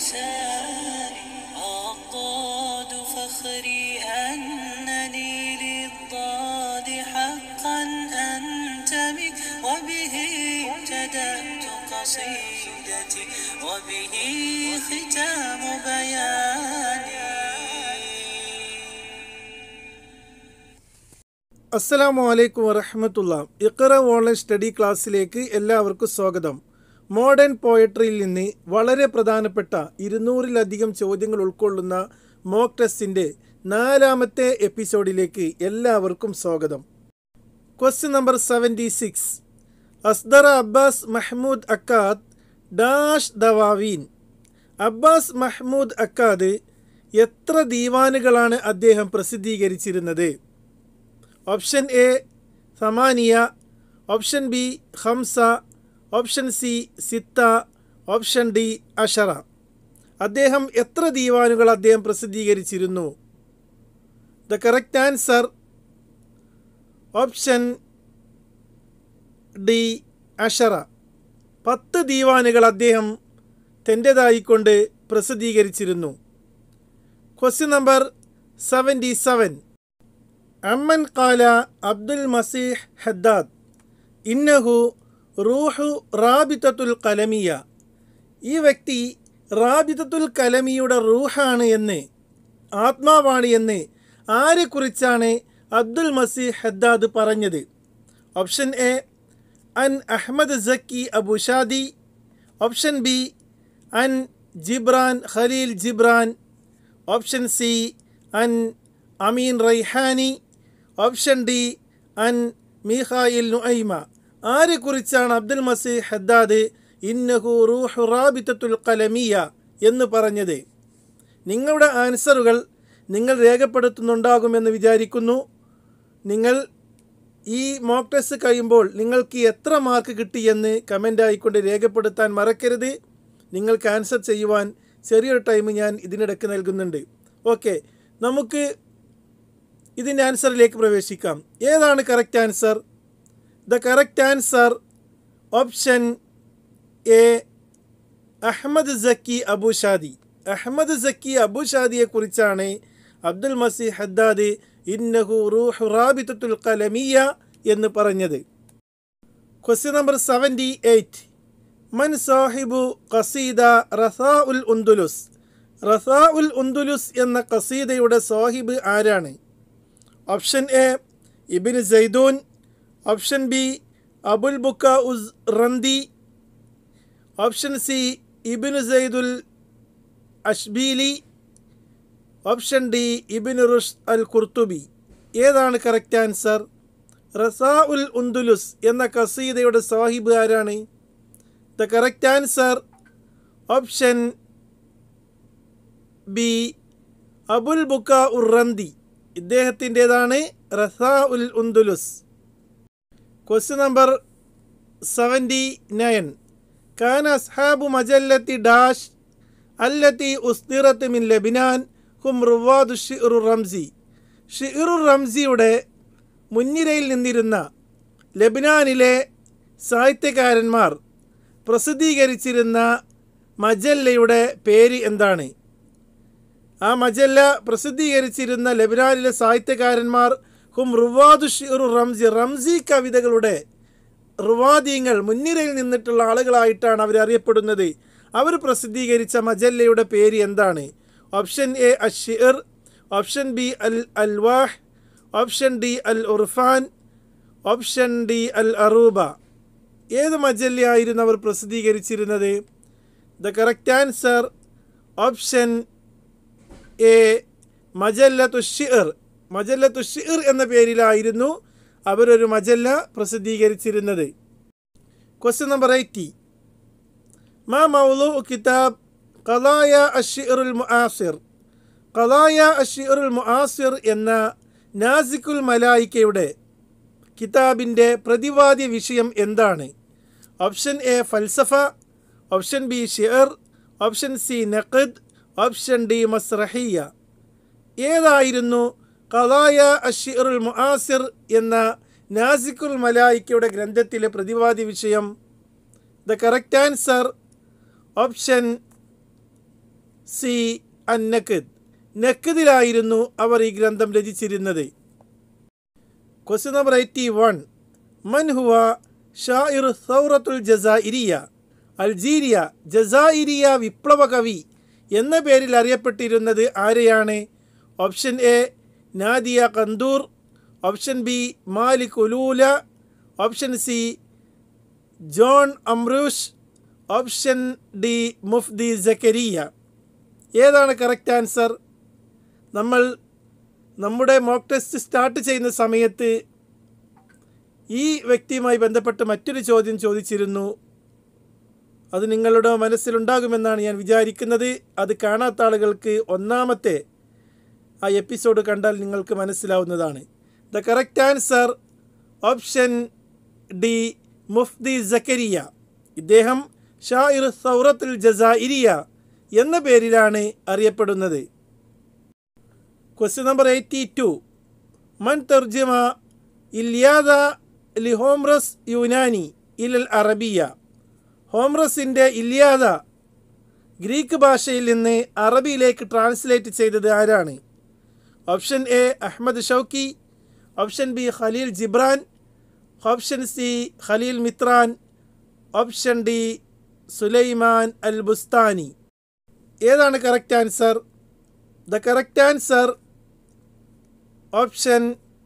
لساني الضاد فخري أنني للضاد حقا أنتمي وبه ابتدأت قصيدتي وبه ختام بياني അസ്സലാമു അലൈക്കും വറഹമത്തുള്ള ഇഖറ ഓൺലൈൻ സ്റ്റഡി ക്ലാസ്സിലേക്ക് എല്ലാവർക്കും സ്വാഗതം മോഡേൺ പോയട്രിയിൽ നിന്ന് വളരെ പ്രധാനപ്പെട്ട ഇരുന്നൂറിലധികം ചോദ്യങ്ങൾ ഉൾക്കൊള്ളുന്ന മോക്ക് ടെസ്റ്റിൻ്റെ നാലാമത്തെ എപ്പിസോഡിലേക്ക് എല്ലാവർക്കും സ്വാഗതം ക്വസ്റ്റ്യൻ നമ്പർ സെവൻറ്റി സിക്സ് അസ്ദറ അബ്ബാസ് മഹ്മൂദ് അക്കാദ് ഡാഷ് ദവാവീൻ അബ്ബാസ് മഹ്മൂദ് അക്കാദ് എത്ര ദീവാനുകളാണ് അദ്ദേഹം പ്രസിദ്ധീകരിച്ചിരുന്നത് ഓപ്ഷൻ എ സമാനിയ ഓപ്ഷൻ ബി ഹംസ ഓപ്ഷൻ സി സിത്ത ഓപ്ഷൻ ഡി അഷറ അദ്ദേഹം എത്ര ദീവാനുകൾ അദ്ദേഹം പ്രസിദ്ധീകരിച്ചിരുന്നു the correct answer option D അഷറ പത്ത് ദീവാനുകൾ അദ്ദേഹം തൻ്റെതായിക്കൊണ്ട് പ്രസിദ്ധീകരിച്ചിരുന്നു ക്വസ്റ്റ്യൻ നമ്പർ സെവൻറ്റി സെവൻ അമ്മൻ കാല അബ്ദുൽ മസീഹ് ഹദ്ദാദ് ഇന്നഹു റൂഹു റാബിത്തത്തുൽ കലമിയ ഈ വ്യക്തി റാബിത്തത്തുൽ കലമിയുടെ റൂഹാണ് എന്ന് ആത്മാവാണ് എന്ന് ആരെക്കുറിച്ചാണ് അബ്ദുൽ മസീഹ് ഹദ്ദാദ് പറഞ്ഞത് ഓപ്ഷൻ എ അൻ Ahmed Zaki Abushadi option B അൻ Gibran Khalil Gibran option C അൻ അമീൻ റൈഹാനി ഓപ്ഷൻ ഡി അൻ മീഹായിൽ നുഐമ ആരെക്കുറിച്ചാണ് അബ്ദുൽ മസീഹ് ഹദ്ദാദ് ഇന്നഹു റൂഹു റാബിത്തത്തുൽ കലമിയ എന്ന് പറഞ്ഞത് നിങ്ങളുടെ ആൻസറുകൾ നിങ്ങൾ രേഖപ്പെടുത്തുന്നുണ്ടാകുമെന്ന് വിചാരിക്കുന്നു നിങ്ങൾ ഈ മോക്ക് ടെസ്റ്റ് കഴിയുമ്പോൾ നിങ്ങൾക്ക് എത്ര മാർക്ക് കിട്ടിയെന്ന് കമൻ്റ് ആയിക്കൊണ്ട് രേഖപ്പെടുത്താൻ മറക്കരുത് നിങ്ങൾക്ക് ആൻസർ ചെയ്യുവാൻ ചെറിയൊരു ടൈം ഞാൻ ഇതിനിടയ്ക്ക് നൽകുന്നുണ്ട് ഓക്കെ നമുക്ക് ഇതിൻ്റെ ആൻസറിലേക്ക് പ്രവേശിക്കാം ഏതാണ് correct answer the correct answer option A Ahmed Zaki Abushadi Ahmed Zaki അബുഷാദിയെ കുറിച്ചാണ് അബ്ദുൽ മസീഹ് ഹദ്ദാദ് ഇന്നഹു റൂഹ് റാബിത്തത്തുൽ കലമിയ എന്ന് പറഞ്ഞത് ക്വസ്റ്റ്യൻ നമ്പർ സെവൻറ്റി എയ്റ്റ് മൻ സാഹിബു ഖസീദ റസാ ഉൽ ഉന്ദുലുസ് റസാ ഉൽ ഉന്ദുലുസ് എന്ന ഖസീദയുടെ സാഹിബ് ആരാണ് option A Ibn Zaydun option B അബുൽ ബുക്ക ഉസ് റന്തി ഓപ്ഷൻ സി ഇബിൻ സൈദുൽ അഷ്ബീലി ഓപ്ഷൻ ഡി ഇബിൻ റുഷ് അൽ കുർത്തുബി ഏതാണ് കറക്റ്റ് ആൻസർ റസാ ഉൽ ഉന്ദുലുസ് എന്ന കസീദയുടെ സാഹിബ് ആരാണ് the correct answer option B അബുൽ ബുക്ക ഉറന്തി ഇദ്ദേഹത്തിൻ്റെതാണ് റസാ ഉൽ ഉന്ദുലുസ് ക്വസ്റ്റ്യൻ നമ്പർ സെവൻറ്റി നയൻ കാന അസ്ഹാബു മജല്ലത്തി ഡാഷ് അല്ലത്തി ഉസ്തിറത്ത് മിൻ ലബിനാൻ ഹും റുവാദു ഷിറു റംസി ഷിറു റംസിയുടെ മുൻനിരയിൽ നിന്നിരുന്ന ലബിനാനിലെ സാഹിത്യകാരന്മാർ പ്രസിദ്ധീകരിച്ചിരുന്ന മജല്ലയുടെ പേര് എന്താണ് ആ മജല്ല പ്രസിദ്ധീകരിച്ചിരുന്ന ലബനാനിലെ സാഹിത്യകാരന്മാർ ഹും റുവാദു ഷിറു റംസി റംസി കവിതകളുടെ റുവാദീങ്ങൾ മുൻനിരയിൽ നിന്നിട്ടുള്ള ആളുകളായിട്ടാണ് അവർ അറിയപ്പെടുന്നത് അവർ പ്രസിദ്ധീകരിച്ച മജല്ലയുടെ പേര് എന്താണ് ഓപ്ഷൻ എ അഷിർ ഓപ്ഷൻ ബി അൽ അൽവാഹ് ഓപ്ഷൻ ഡി അൽ ഉർഫാൻ ഓപ്ഷൻ ഡി അൽ അറൂബ ഏത് മജല്ലയായിരുന്നു അവർ പ്രസിദ്ധീകരിച്ചിരുന്നത് the correct answer option A മജല്ലത്തു ഷിർ മജല്ലത്തു ഷിർ എന്ന പേരിലായിരുന്നു അവരൊരു മജല്ല പ്രസിദ്ധീകരിച്ചിരുന്നത് ക്വസ്റ്റ്യൻ നമ്പർ എയ്റ്റി മാ മൗലു കിതാബ് കലായ അഷിറുൽ മുആസിർ കലായ അഷിറുൽ മുആസിർ എന്ന നാസിക്കുൽ മലായിക്കയുടെ കിതാബിൻ്റെ പ്രതിവാദ്യ വിഷയം എന്താണ് ഓപ്ഷൻ എ ഫൽസഫ ഓപ്ഷൻ ബി ഷിർ ഓപ്ഷൻ സി നഖദ് ഓപ്ഷൻ ഡി മസ്രഹിയ ഏതായിരുന്നു കലായ അഷിറുൽ മുആസിർ എന്ന നാസിക്കുൽ മലായിക്കയുടെ ഗ്രന്ഥത്തിലെ പ്രതിവാദി വിഷയം the correct answer option C അൻ നക്കദ് നക്കദിലായിരുന്നു അവർ ഈ ഗ്രന്ഥം രചിച്ചിരുന്നത് ക്വസ്റ്റ്യൻ നമ്പർ എയ്റ്റി വൺ മൻ ഹുവ ഷാഇർ സൗറത്തുൽ ജസാഇരിയ അൾജീരിയ ജസാഇരിയ വിപ്ലവ കവി എന്ന പേരിൽ അറിയപ്പെട്ടിരുന്നത് ആരെയാണ് ഓപ്ഷൻ എ നാദിയ കന്തൂർ ഓപ്ഷൻ ബി മാലിക് ഉലൂല ഓപ്ഷൻ സി ജോൺ അമ്രൂഷ് ഓപ്ഷൻ ഡി മുഫ്ദി സക്കരിയ ഏതാണ് കറക്റ്റ് ആൻസർ നമ്മൾ നമ്മുടെ മോക്ക് ടെസ്റ്റ് സ്റ്റാർട്ട് ചെയ്യുന്ന സമയത്ത് ഈ വ്യക്തിയുമായി ബന്ധപ്പെട്ട് മറ്റൊരു ചോദ്യം ചോദിച്ചിരുന്നു അത് നിങ്ങളുടെ മനസ്സിലുണ്ടാകുമെന്നാണ് ഞാൻ വിചാരിക്കുന്നത് അത് കാണാത്ത ആളുകൾക്ക് ഒന്നാമത്തെ ആ എപ്പിസോഡ് കണ്ടാൽ നിങ്ങൾക്ക് മനസ്സിലാവുന്നതാണ് the correct answer option D മുഫ്തി സക്കരിയ ഇദ്ദേഹം ഷാഇർ സൗറത്തുൽ ജസാഇരിയ എന്ന പേരിലാണ് അറിയപ്പെടുന്നത് ക്വസ്റ്റ്യൻ നമ്പർ എയ്റ്റി ടു മൻ തർജിമ ഇല്യാദ ലി ഹോംറസ് യുനാനി ഇലൽ അറബിയ ഹോംറസിൻ്റെ ഇല്യാദ ഗ്രീക്ക് ഭാഷയിൽ നിന്ന് അറബിയിലേക്ക് ട്രാൻസ്ലേറ്റ് ചെയ്തത് ആരാണ് option A Ahmed Shawqi option B Khalil Gibran option C Khalil Mutran option D Sulaiman al Bustani ഏതാണ് correct answer the correct answer option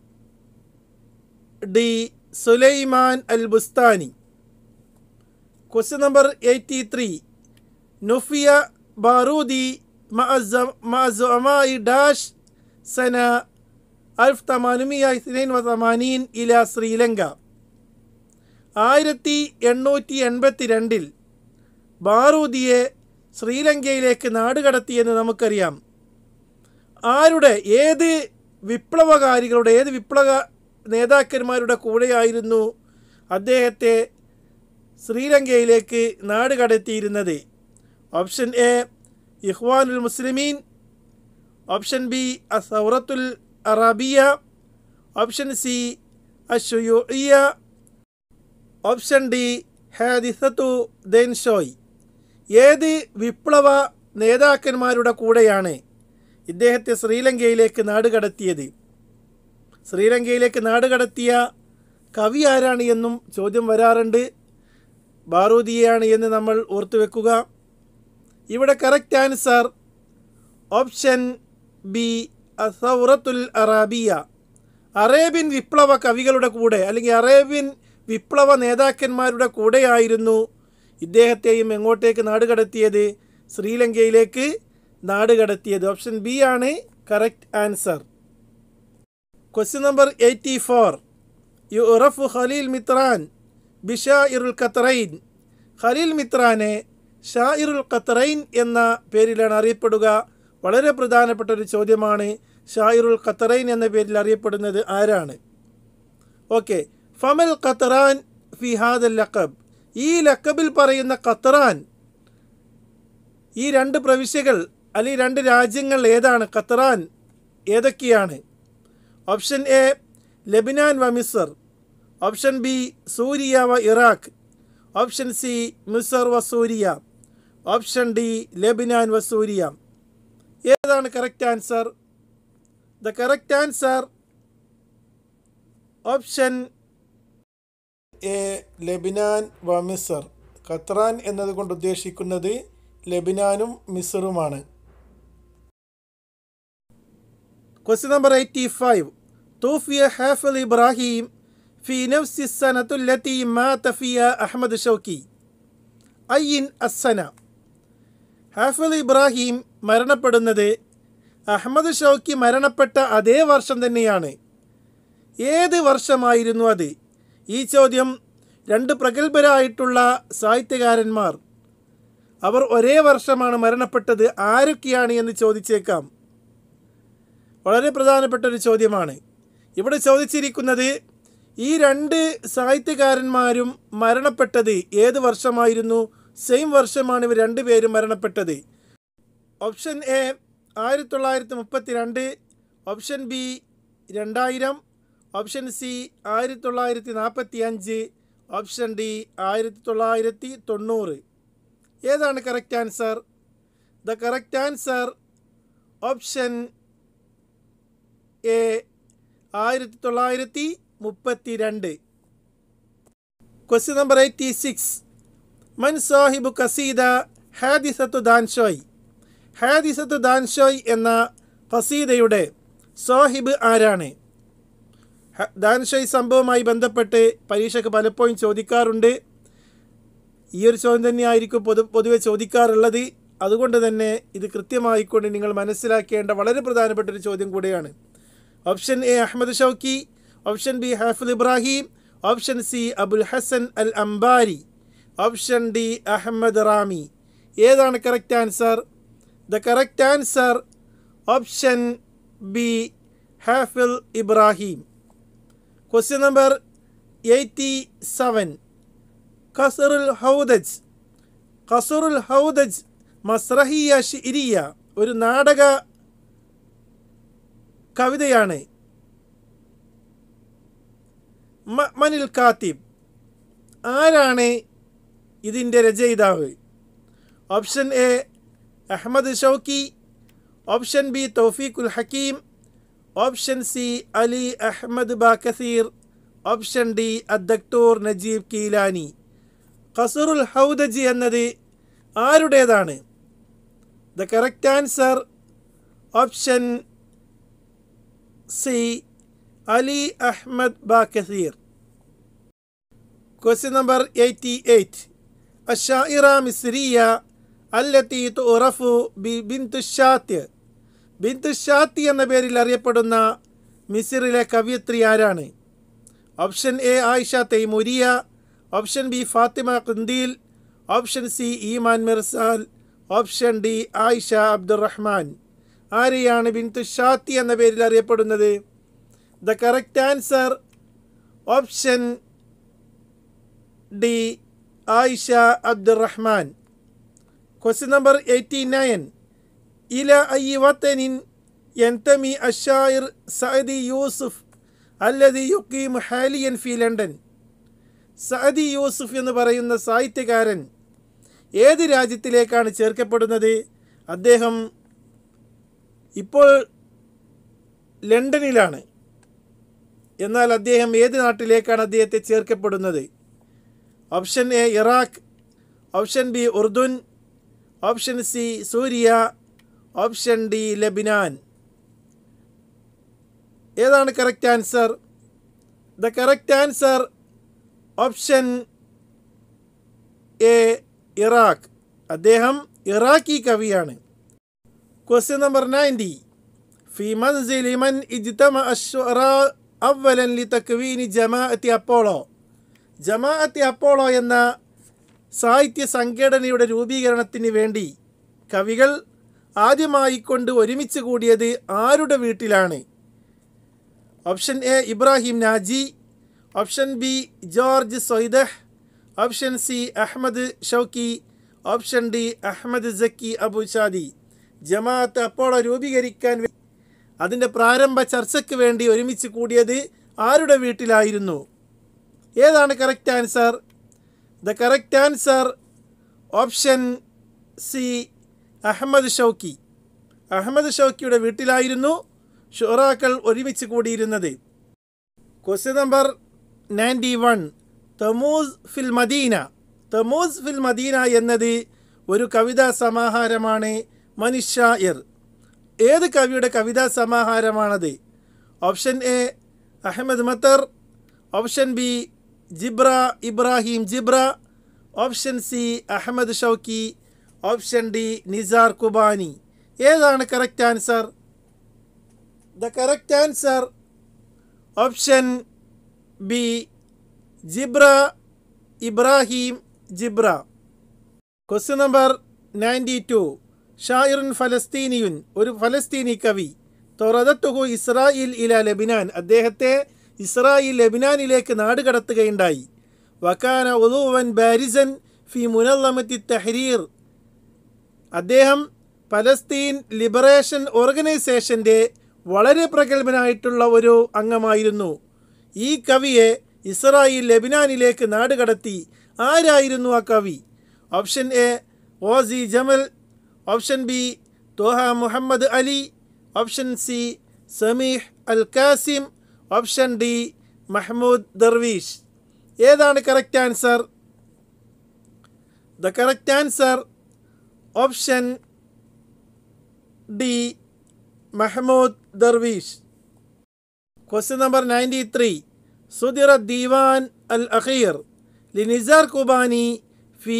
D Sulaiman al Bustani question number eighty three നുഫിയ ബാറൂദി മഅസുമായി dash സന അൽഫ് തമാനുമിയ ഇസ്നൈൻ വസമാനീൻ ഇല ശ്രീലങ്ക ആയിരത്തി എണ്ണൂറ്റി എൺപത്തി രണ്ടിൽ ബാറൂദിയെ ശ്രീലങ്കയിലേക്ക് നാടുകടത്തിയെന്ന് നമുക്കറിയാം ആരുടെ ഏത് വിപ്ലവകാരികളുടെ ഏത് വിപ്ലവ നേതാക്കന്മാരുടെ കൂടെയായിരുന്നു അദ്ദേഹത്തെ ശ്രീലങ്കയിലേക്ക് നാട് കടത്തിയിരുന്നത് ഓപ്ഷൻ എ ഇഹ്വാനുൽ മുസ്ലിമീൻ ഓപ്ഷൻ ബി അസൗറത്തുൽ അറബിയ ഓപ്ഷൻ സി അഷുയുഇയ ഓപ്ഷൻ ഡി ഹാദിസത്തു ദെൻഷോയ് ഏത് വിപ്ലവ നേതാക്കന്മാരുടെ കൂടെയാണ് ഇദ്ദേഹത്തെ ശ്രീലങ്കയിലേക്ക് നാടുകടത്തിയത് ശ്രീലങ്കയിലേക്ക് നാടുകടത്തിയ കവി ആരാണ് എന്നും ചോദ്യം വരാറുണ്ട് ബാറൂദിയാണ് എന്ന് നമ്മൾ ഓർത്തു വെക്കുക ഇവിടെ കറക്റ്റ് ആൻസർ ഓപ്ഷൻ ബി അസൗറത്തുൽ അറാബിയ അറേബ്യൻ വിപ്ലവ കവികളുടെ കൂടെ അല്ലെങ്കിൽ അറേബ്യൻ വിപ്ലവ നേതാക്കന്മാരുടെ കൂടെയായിരുന്നു ഇദ്ദേഹത്തെയും എങ്ങോട്ടേക്ക് നാടുകടത്തിയത് ശ്രീലങ്കയിലേക്ക് നാടുകടത്തിയത് ഓപ്ഷൻ ബി ആണ് correct answer question number eighty four യു ഉറഫു ഖലീൽ മിത്രാൻ ബിഷാഇറുൽ ഖത്തറൈൻ ഖലീൽ മിത്രാനെ ഷാഇറുൽ ഖത്തറൈൻ എന്ന പേരിലാണ് അറിയപ്പെടുക വളരെ പ്രധാനപ്പെട്ട ഒരു ചോദ്യമാണ് ഷായിറുൽ ഖത്തറൈൻ എന്ന പേരിൽ അറിയപ്പെടുന്നത് ആരാണ് ഓക്കെ ഫമൽ ഖത്തറാൻ ഫി ഹാദൽ ലക്കബ് ഈ ലക്കബിൽ പറയുന്ന ഖത്തറാൻ ഈ രണ്ട് പ്രവിശ്യകൾ അല്ലെങ്കിൽ രണ്ട് രാജ്യങ്ങൾ ഏതാണ് ഖത്തറാൻ ഏതൊക്കെയാണ് ഓപ്ഷൻ എ ലെബനാൻ വ മിസർ ഓപ്ഷൻ ബി സൂരിയ വ ഇറാഖ് ഓപ്ഷൻ സി മിസർ വ സൂരിയ ഓപ്ഷൻ ഡി ലെബനാൻ വ സൂരിയ ഏതാണ് correct answer the correct answer option A Lebanon വ മിസർ ഖത്രാൻ എന്നതുകൊണ്ട് ഉദ്ദേശിക്കുന്നത് ലെബനാനും മിസറുമാണ് ക്വസ്റ്റ്യൻ നമ്പർ എയ്റ്റി ഫൈവ് തൂഫിയ ഹാഫിൽ ഇബ്രാഹിം ഫി നഫ്സി സനത്തുല്ലത്തി മാത ഫിയ അഹമ്മദ് ഷൗക്കി അയ്യിൻ അസ്സന ഹാഫിൽ ഇബ്രാഹിം മരണപ്പെടുന്നത് അഹമ്മദ് ഷൗക്കി മരണപ്പെട്ട അതേ വർഷം തന്നെയാണ് ഏത് വർഷമായിരുന്നു അത് ഈ ചോദ്യം രണ്ട് പ്രഗത്ഭരായിട്ടുള്ള സാഹിത്യകാരന്മാർ അവർ ഒരേ വർഷമാണ് മരണപ്പെട്ടത് ആരൊക്കെയാണ് എന്ന് ചോദിച്ചേക്കാം വളരെ പ്രധാനപ്പെട്ട ഒരു ചോദ്യമാണ് ഇവിടെ ചോദിച്ചിരിക്കുന്നത് ഈ രണ്ട് സാഹിത്യകാരന്മാരും മരണപ്പെട്ടത് ഏത് വർഷമായിരുന്നു സെയിം വർഷമാണ് ഇവർ രണ്ടുപേരും മരണപ്പെട്ടത് ഓപ്ഷൻ എ ആയിരത്തി തൊള്ളായിരത്തി മുപ്പത്തി രണ്ട് ഓപ്ഷൻ ബി രണ്ടായിരം ഓപ്ഷൻ സി ആയിരത്തി തൊള്ളായിരത്തി നാൽപ്പത്തി അഞ്ച് ഓപ്ഷൻ ഡി ആയിരത്തി തൊള്ളായിരത്തി തൊണ്ണൂറ് ഏതാണ് correct answer the correct answer option A ആയിരത്തി തൊള്ളായിരത്തി മുപ്പത്തി രണ്ട് ക്വസ്റ്റ്യൻ നമ്പർ എയ്റ്റി സിക്സ് മൻ സാഹിബു കസീദ ഹാദിസത്തു ദാൻഷോയ് ഹാദിസത്തു ദാൻഷോയ് എന്ന കസീദയുടെ സാഹിബ് ആരാണ് ഹ- ദാൻഷോയ് സംഭവവുമായി ബന്ധപ്പെട്ട് പരീക്ഷയ്ക്ക് പലപ്പോഴും ചോദിക്കാറുണ്ട് ഈ ഒരു ചോദ്യം തന്നെയായിരിക്കും പൊതു പൊതുവെ ചോദിക്കാറുള്ളത് അതുകൊണ്ട് തന്നെ ഇത് കൃത്യമായിക്കൊണ്ട് നിങ്ങൾ മനസ്സിലാക്കേണ്ട വളരെ പ്രധാനപ്പെട്ട ഒരു ചോദ്യം കൂടിയാണ് option A Ahmed Shawqi option B ഹാഫിൽ ഇബ്രാഹിം ഓപ്ഷൻ സി അബുൽ ഹസൻ അൽ അംബാരി ഓപ്ഷൻ ഡി അഹമ്മദ് റാമി ഏതാണ് correct answer the correct answer option B ഹാഫിൽ ഇബ്രാഹിം ക്വസ്റ്റ്യൻ നമ്പർ എയ്റ്റി സെവൻ ഖസറുൽ ഹൗദജ് ഖസറുൽ ഹൗദജ് മസ്രഹിയ ഷിരിയ ഒരു നാടക കവിതയാണ് മ- മനിൽ കാത്തിബ് ആരാണ് ഇതിൻ്റെ രചയിതാവ് option A Ahmed Shawqi option B തൗഫീഖുൽ ഹക്കീം option C Ali Ahmed Bakathir option D അദ്ദക്ടൂർ നജീബ് കീലാനി ഖസറുൽ ഹൗദജി എന്നത് ആരുടേതാണ് the correct answer option C Ali Ahmed Bakathir question number eighty eight അഷായിറ മിസ്രിയ അല്ലത്തി തുറഫു ബി ബിന്തു ഷാത്യ ബിന്തു ഷാത്തി എന്ന പേരിൽ അറിയപ്പെടുന്ന മിസിറിലെ കവിയത്രി ആരാണ് ഓപ്ഷൻ എ ആയിഷ തൈമുരിയ ഓപ്ഷൻ ബി ഫാത്തിമ ഖുന്ദീൽ ഓപ്ഷൻ സി ഈമാൻ മിർസാൽ ഓപ്ഷൻ ഡി ആയിഷ അബ്ദുറഹ്മാൻ ആരെയാണ് ബിന്തു ഷാത്തി എന്ന പേരിൽ അറിയപ്പെടുന്നത് the correct answer option D ആയിഷ അബ്ദുറഹ്മാൻ ക്വസ്റ്റ്യൻ നമ്പർ എയ്റ്റി നയൻ ഇല ഐ വത്തനിൻ യന്തമി അഷായിർ സഅദി യൂസുഫ് അല്ലതി യുക്കീം ഹാലിയൻ ഫി ലണ്ടൻ സഅദി യൂസുഫ് എന്ന് പറയുന്ന സാഹിത്യകാരൻ ഏത് രാജ്യത്തിലേക്കാണ് ചേർക്കപ്പെടുന്നത് അദ്ദേഹം ഇപ്പോൾ ലണ്ടനിലാണ് എന്നാൽ അദ്ദേഹം ഏത് നാട്ടിലേക്കാണ് അദ്ദേഹത്തെ ചേർക്കപ്പെടുന്നത് option A Iraq option B ഉർദുൻ ഓപ്ഷൻ സി സൂര്യ ഓപ്ഷൻ ഡി ലബിനാൻ ഏതാണ് correct answer the correct answer option A Iraq അദ്ദേഹം ഇറാഖി കവിയാണ് ക്വസ്റ്റ്യൻ നമ്പർ നയൻറ്റി في منزل من اجتمع الشعراء أولا لتكوين جماعة أبولو ജമാഅത്തെ അപ്പോളോ എന്ന സാഹിത്യ സംഘടനയുടെ രൂപീകരണത്തിന് വേണ്ടി കവികൾ ആദ്യമായി കൊണ്ട് ഒരുമിച്ച് കൂടിയത് ആരുടെ വീട്ടിലാണ് ഓപ്ഷൻ എ ഇബ്രാഹിം നാജി ഓപ്ഷൻ ബി ജോർജ് സൊയ്ദഹ് option C Ahmed Shawqi option D Ahmed Zaki Abushadi ജമാഅത്ത് അപ്പോളോ രൂപീകരിക്കാൻ വേ- അതിൻ്റെ പ്രാരംഭ ചർച്ചയ്ക്ക് വേണ്ടി ഒരുമിച്ച് കൂടിയത് ആരുടെ വീട്ടിലായിരുന്നു ഏതാണ് correct answer the correct answer option C Ahmed Shawqi Ahmed ഷൗക്കിയുടെ വീട്ടിലായിരുന്നു ഷുറാക്കൾ ഒരുമിച്ച് കൂടിയിരുന്നത് ക്വസ്റ്റ്യൻ നമ്പർ നയൻറ്റി വൺ തമൂസ് ഫിൽ മദീന തമൂസ് ഫിൽ മദീന എന്നത് ഒരു കവിതാ സമാഹാരമാണ് മനുഷ്യായർ ഏത് കവിയുടെ കവിതാ സമാഹാരമാണത് ഓപ്ഷൻ എ അഹമ്മദ് മത്തർ ഓപ്ഷൻ ബി ജിബ്ര ഇബ്രാഹിം ജിബ്ര option C Ahmed Shawqi option D Nizar Qabbani ഏതാണ് correct answer the correct answer option B ജിബ്ര ഇബ്രാഹിം ജിബ്ര ക്വസ്റ്റ്യൻ നമ്പർ നയൻറ്റി ടു ഷായിറുൻ ഫലസ്തീനിയുൻ ഒരു ഫലസ്തീനി കവി തൊറദത്തുഹു ഇസ്രായേൽ ഇല ലബിനാൻ അദ്ദേഹത്തെ ഇസ്രായേൽ ലബിനാനിലേക്ക് നാടുകടത്തുകയുണ്ടായി വക്കാന ഉദുവൻ ബാരിസൻ ഫി മുനല്ലമത്തി തഹരീർ അദ്ദേഹം പലസ്തീൻ ലിബറേഷൻ ഓർഗനൈസേഷൻ്റെ വളരെ പ്രഗത്ഭനായിട്ടുള്ള ഒരു അംഗമായിരുന്നു ഈ കവിയെ ഇസ്രായേൽ ലബിനാനിലേക്ക് നാടുകടത്തി ആരായിരുന്നു ആ കവി ഓപ്ഷൻ എ ഓസി ജമൽ ഓപ്ഷൻ ബി തോഹ മുഹമ്മദ് അലി ഓപ്ഷൻ സി സമീഹ് അൽ കാസിം ഓപ്ഷൻ ഡി മഹ്മൂദ് ദർവീഷ് ഏതാണ് correct answer the correct answer option D Mahmoud Darwish question number ninety three സുദിറ ദീവാൻ അൽ അഖീർ لنزار كوباني في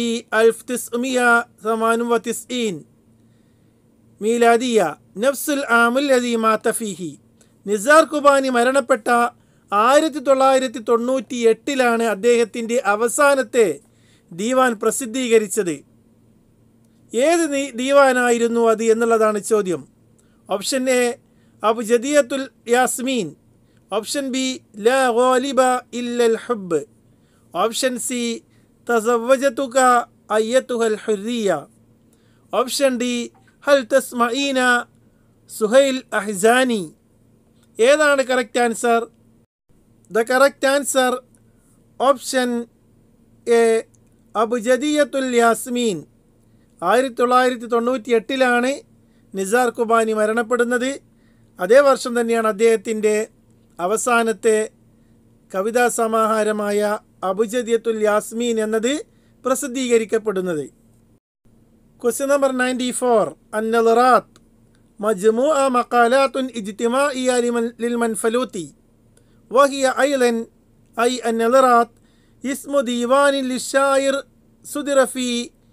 1998 ميلادية نفس العام الذي مات فيه നിസാർ കുബാനി മരണപ്പെട്ട ആയിരത്തി തൊള്ളായിരത്തി തൊണ്ണൂറ്റി എട്ടിലാണ് അദ്ദേഹത്തിൻ്റെ അവസാനത്തെ ദീവാൻ പ്രസിദ്ധീകരിച്ചത് ഏത് നീ- ദീവാനായിരുന്നു അത് എന്നുള്ളതാണ് ചോദ്യം ഓപ്ഷൻ എ അബു ജദിയത്തുൽ യാസ്മീൻ ഓപ്ഷൻ ബി ല ഗോലിബ ഇല്ലൽ ഹുബ് ഓപ്ഷൻ സി തസവജത്തുക അയ്യത്തുഹൽ ഹുരിയ ഓപ്ഷൻ ഡി ഹൽ തസ്മഈന സുഹൈൽ അഹ്സാനി ഏതാണ് correct answer the correct answer option A അബുജദിയത്തുൽ യാസ്മീൻ ആയിരത്തി തൊള്ളായിരത്തി തൊണ്ണൂറ്റി എട്ടിലാണ് നിസാർ കുബാനി മരണപ്പെടുന്നത് അതേ വർഷം തന്നെയാണ് അദ്ദേഹത്തിൻ്റെ അവസാനത്തെ കവിതാ സമാഹാരമായ അബുജദിയത്തുൽ യാസ്മീൻ എന്നത് പ്രസിദ്ധീകരിക്കപ്പെടുന്നത് ക്വസ്റ്റ്യൻ നമ്പർ നയൻറ്റി ഫോർ അന്നലറാത്ത് مجموعة مقالات اجتماعية لمن للمنفلوطي وهي أيضا أي النظرات اسم ديوان للشاعر صدر في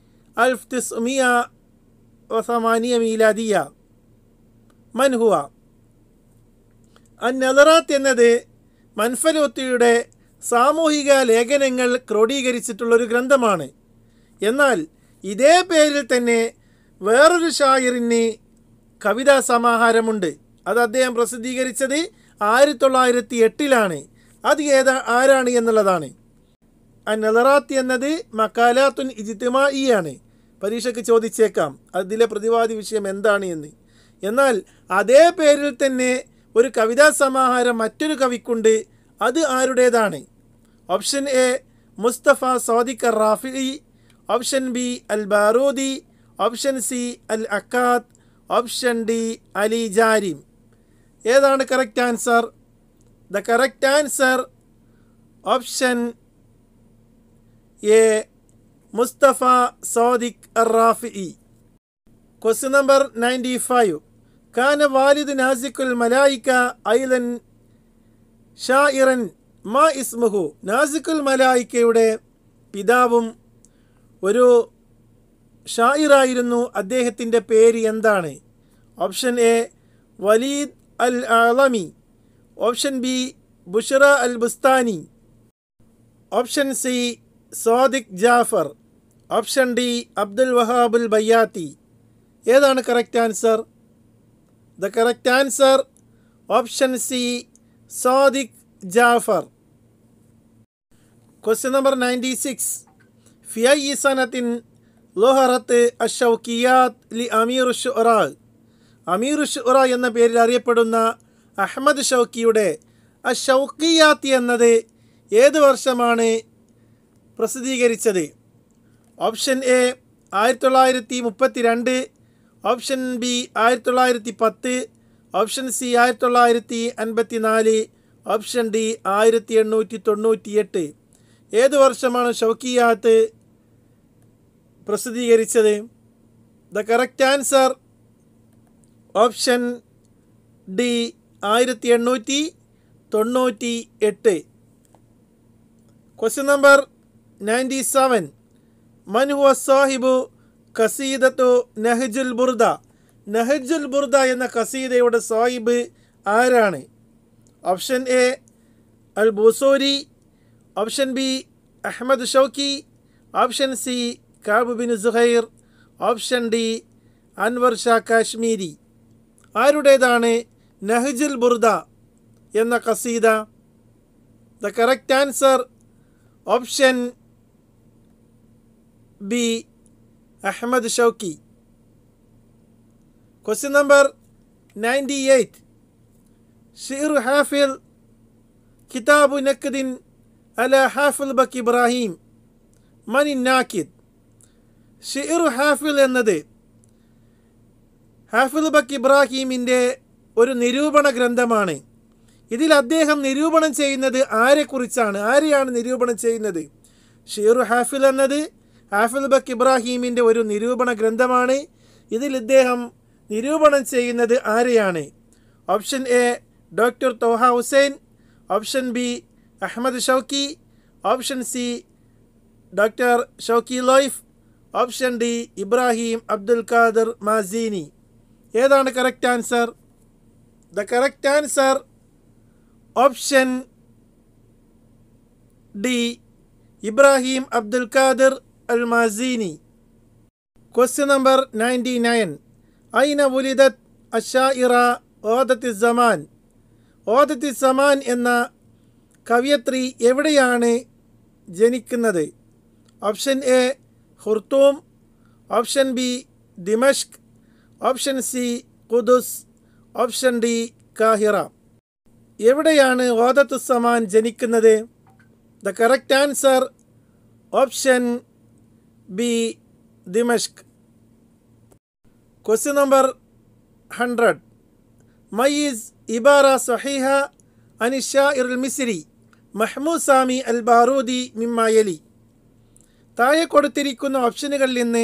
1908 ميلادية من هو അന്നലറാത്ത് എന്നത് മൻഫലോത്തിയുടെ സാമൂഹിക ലേഖനങ്ങൾ ക്രോഡീകരിച്ചിട്ടുള്ളൊരു ഗ്രന്ഥമാണ് എന്നാൽ ഇതേ പേരിൽ തന്നെ വേറൊരു ഷായറിന് കവിതാ സമാഹാരമുണ്ട് അത് അദ്ദേഹം പ്രസിദ്ധീകരിച്ചത് ആയിരത്തി തൊള്ളായിരത്തി എട്ടിലാണ് അത് ഏതാ ആരാണ് എന്നുള്ളതാണ് അന്നലറാത്ത് എന്നത് മക്കാലാത്തുൻ ഇജിത്തിമായിയാണ് പരീക്ഷയ്ക്ക് ചോദിച്ചേക്കാം അതിലെ പ്രതിവാദി വിഷയം എന്താണ് എന്ന് എന്നാൽ അതേ പേരിൽ തന്നെ ഒരു കവിതാ സമാഹാരം മറ്റൊരു കവിക്കുണ്ട് അത് ആരുടേതാണ് ഓപ്ഷൻ എ മുസ്തഫ സോദിഖ് റാഫി ഓപ്ഷൻ ബി അൽ ബാറൂദി ഓപ്ഷൻ സി അൽ അക്കാത്ത് ഓപ്ഷൻ ഡി അലി ജാരിം ഏതാണ് correct answer the correct answer option A മുസ്തഫ സോദിഖ് അറാഫി ക്വസ്റ്റ്യൻ നമ്പർ നയൻറ്റി ഫൈവ് കാന വാലിദ് നാസിക്കുൽ മലായിക്ക ഐലൻ ഷായിറൻ മാ ഇസ്മുഹു നാസിക്കുൽ മലായിക്കയുടെ പിതാവും ഒരു ഷായിറായിരുന്നു അദ്ദേഹത്തിൻ്റെ പേര് എന്താണ് ഓപ്ഷൻ എ വലീദ് അൽ ആലമി ഓപ്ഷൻ ബി ബുഷറ അൽ ബുസ്താനി ഓപ്ഷൻ സി സ്വാദിഖ് ജാഫർ ഓപ്ഷൻ ഡി അബ്ദുൽ വഹാബുൽ ബയ്യാത്തി ഏതാണ് correct answer the correct answer option C സ്വാദിഖ് ജാഫർ ക്വസ്റ്റ്യൻ നമ്പർ നയൻറ്റി സിക്സ് في أي سنة ظهرت الشوكيات لأمير الشعراء അമീർ ഷുറ എന്ന പേരിൽ അറിയപ്പെടുന്ന അഹമ്മദ് ഷൗക്കിയുടെ അഷൗക്കിയാത്ത് എന്നത് ഏത് വർഷമാണ് പ്രസിദ്ധീകരിച്ചത് ഓപ്ഷൻ എ ആയിരത്തി തൊള്ളായിരത്തി മുപ്പത്തി രണ്ട് ഓപ്ഷൻ ബി ആയിരത്തി തൊള്ളായിരത്തി പത്ത് ഓപ്ഷൻ സി ആയിരത്തി തൊള്ളായിരത്തി അൻപത്തി നാല് ഓപ്ഷൻ ഡി ആയിരത്തി എണ്ണൂറ്റി തൊണ്ണൂറ്റി എട്ട് ഏത് വർഷമാണ് ഷൗക്കിയാത്ത് പ്രസിദ്ധീകരിച്ചത് the correct answer option D ആയിരത്തി എണ്ണൂറ്റി തൊണ്ണൂറ്റി എട്ട് ക്വസ്റ്റ്യൻ നമ്പർ നയൻറ്റി സെവൻ മൻഹുവ സാഹിബു ഖസീദത്തു നഹജുൽ ബുർദ നഹജുൽ ബുർദ എന്ന ഖസീദയുടെ സാഹിബ് ആരാണ് ഓപ്ഷൻ എ അൽ ബൂസോരി option B Ahmed Shawqi option C കാബ് ബിൻ സുഹൈർ ഓപ്ഷൻ ഡി അൻവർ ഷാ കാശ്മീരി ആരുടേതാണ് നഹജുൽ ബുർദ എന്ന ഖസീദ the correct answer option B Ahmed Shawqi question number ninety eight ഷിർ ഹാഫിൽ കിതാബു നക്ദിൻ അല ഹാഫിൽ ബക്ക് ഇബ്രാഹിം മനി നാക്കിദ് ഷിർ ഹാഫിൽ എന്നത് ഹാഫിദ് ബക്ക് ഇബ്രാഹീമിൻ്റെ ഒരു നിരൂപണ ഗ്രന്ഥമാണ് ഇതിൽ അദ്ദേഹം നിരൂപണം ചെയ്യുന്നത് ആരെക്കുറിച്ചാണ് ആരെയാണ് നിരൂപണം ചെയ്യുന്നത് ഷീറു ഹാഫിൽ എന്നത് ഹാഫിൽ ബക്ക് ഇബ്രാഹീമിൻ്റെ ഒരു നിരൂപണ ഗ്രന്ഥമാണ് ഇതിൽ ഇദ്ദേഹം നിരൂപണം ചെയ്യുന്നത് ആരെയാണ് ഓപ്ഷൻ എ ഡോക്ടർ തോഹ ഹുസൈൻ option B Ahmed Shawqi option C doctor ഷൗക്കി ലോയ്ഫ് ഓപ്ഷൻ ഡി ഇബ്രാഹിം അബ്ദുൽ ഖാദർ മാസീനി ഏതാണ് correct answer the correct answer option D ഇബ്രാഹിം അബ്ദുൽ ഖാദർ അൽ മാസീനി ക്വസ്റ്റ്യൻ നമ്പർ നയൻറ്റി നയൻ ഐന വുലിദത്ത് അഷായിറ ഓദത്തി സമാൻ ഓദത്തി സമാൻ എന്ന കവയത്രി എവിടെയാണ് ജനിക്കുന്നത് ഓപ്ഷൻ എ ഹുർത്തൂം ഓപ്ഷൻ ബി ദിമഷ്ക് ഓപ്ഷൻ സി ഖുദുസ് ഓപ്ഷൻ ഡി കാഹിറ എവിടെയാണ് ഓദത്തു സമാൻ ജനിക്കുന്നത് the correct answer option B ദിമഷ്ക് ക്വസ്റ്റ്യൻ നമ്പർ ഹൺഡ്രഡ് മയീസ് ഇബാറ സഹീഹ അനിഷാഇർ മിസ്രി മഹ്മൂദ് സാമി അൽ ബാറൂദി മിമ്മായലി താഴെ കൊടുത്തിരിക്കുന്ന ഓപ്ഷനുകളിൽ നിന്ന്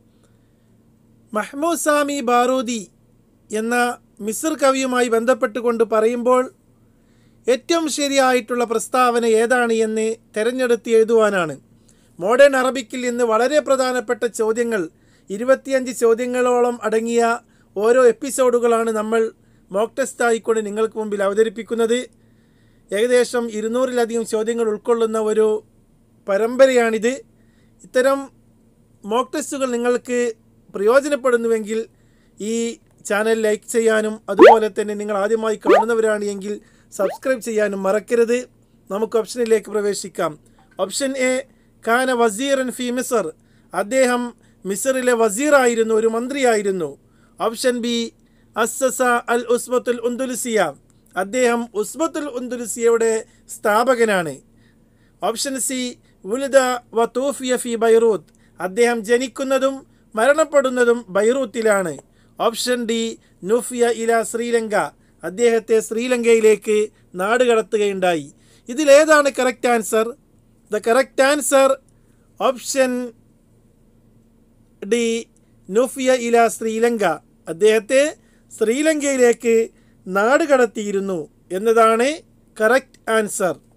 മഹ്മൂദ് സാമി ബാറൂദി എന്ന മിസ്ർ കവിയുമായി ബന്ധപ്പെട്ടുകൊണ്ട് പറയുമ്പോൾ ഏറ്റവും ശരിയായിട്ടുള്ള പ്രസ്താവന ഏതാണ് എന്ന് തിരഞ്ഞെടുത്ത് എഴുതുവാനാണ് മോഡേൺ അറബിക്കിൽ നിന്ന് വളരെ പ്രധാനപ്പെട്ട ചോദ്യങ്ങൾ ഇരുപത്തിയഞ്ച് ചോദ്യങ്ങളോളം അടങ്ങിയ ഓരോ എപ്പിസോഡുകളാണ് നമ്മൾ മോക്ക് ടെസ്റ്റ് ആയിക്കൊണ്ട് നിങ്ങൾക്ക് മുമ്പിൽ അവതരിപ്പിക്കുന്നത് ഏകദേശം ഇരുന്നൂറിലധികം ചോദ്യങ്ങൾ ഉൾക്കൊള്ളുന്ന ഒരു പരമ്പരയാണിത് ഇത്തരം മോക്ക് ടെസ്റ്റുകൾ നിങ്ങൾക്ക് പ്രയോജനപ്പെടുന്നുവെങ്കിൽ ഈ ചാനൽ ലൈക്ക് ചെയ്യാനും അതുപോലെ തന്നെ നിങ്ങൾ ആദ്യമായി കാണുന്നവരാണ് എങ്കിൽ സബ്സ്ക്രൈബ് ചെയ്യാനും മറക്കരുത് നമുക്ക് ഓപ്ഷനിലേക്ക് പ്രവേശിക്കാം ഓപ്ഷൻ എ ഖാന വസീറൻ ഫി മിസർ അദ്ദേഹം മിസറിലെ വസീറായിരുന്നു ഒരു മന്ത്രിയായിരുന്നു ഓപ്ഷൻ ബി അസ്സസ അൽ ഉസ്ബത്തുൽ ഉന്ദുലുസിയ അദ്ദേഹം ഉസ്ബത്തുൽ ഉന്ദുലുസിയയുടെ സ്ഥാപകനാണ് ഓപ്ഷൻ സി വുലിദ വ തൂഫിയ ഫി ബൈറൂത്ത് അദ്ദേഹം ജനിക്കുന്നതും മരണപ്പെടുന്നതും ബൈറൂത്തിലാണ് ഓപ്ഷൻ ഡി നുഫിയ ഇല ശ്രീലങ്ക അദ്ദേഹത്തെ ശ്രീലങ്കയിലേക്ക് നാട് കടത്തുകയുണ്ടായി ഇതിലേതാണ് correct answer the correct answer option D നുഫിയ ഇല ശ്രീലങ്ക അദ്ദേഹത്തെ ശ്രീലങ്കയിലേക്ക് നാട് കടത്തിയിരുന്നു എന്നതാണ് കറക്റ്റ് ആൻസർ